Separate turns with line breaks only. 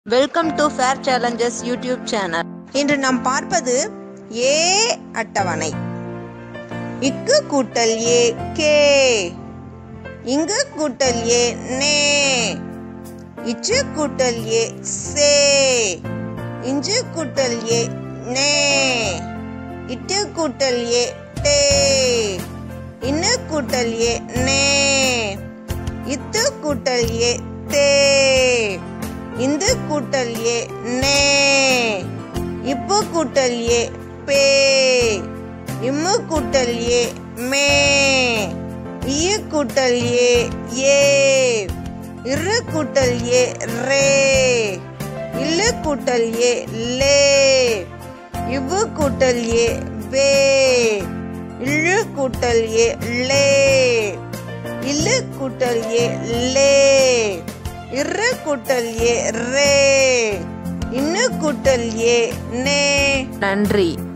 welcome to fair challenges YouTube channel
இன்று நாம் பார்ப்பது ஏ அட்டவணை இக்கு கூட்டல் ஏ கே இங்கு கூட்டல் ஏ நே இச்சு கூட்டல் ஏ சே இஞ்சு கூட்டல் ஏ நே இட்டு கூட்டல் ஏ டே இன்னு கூட்டல் ஏ நே இத்து கூட்டல் ஏ தே இந்து கூட்டல் ஏ நே இப்பு கூட்டல் ஏ பே இம்மு கூட்டல் ஏ மே இயு கூட்டல் ஏ ஏ இரு கூட்டல் ஏ ரே இல்லு கூட்டல் ஏ லே இவ்வு கூட்டல் ஏ வே இழு கூட்டல் ஏ லே இல்லு கூட்டல் ஏ லே இரு கூட்டல் ஏ ரே இன்னு கூட்டல் ஏ நே
நன்றி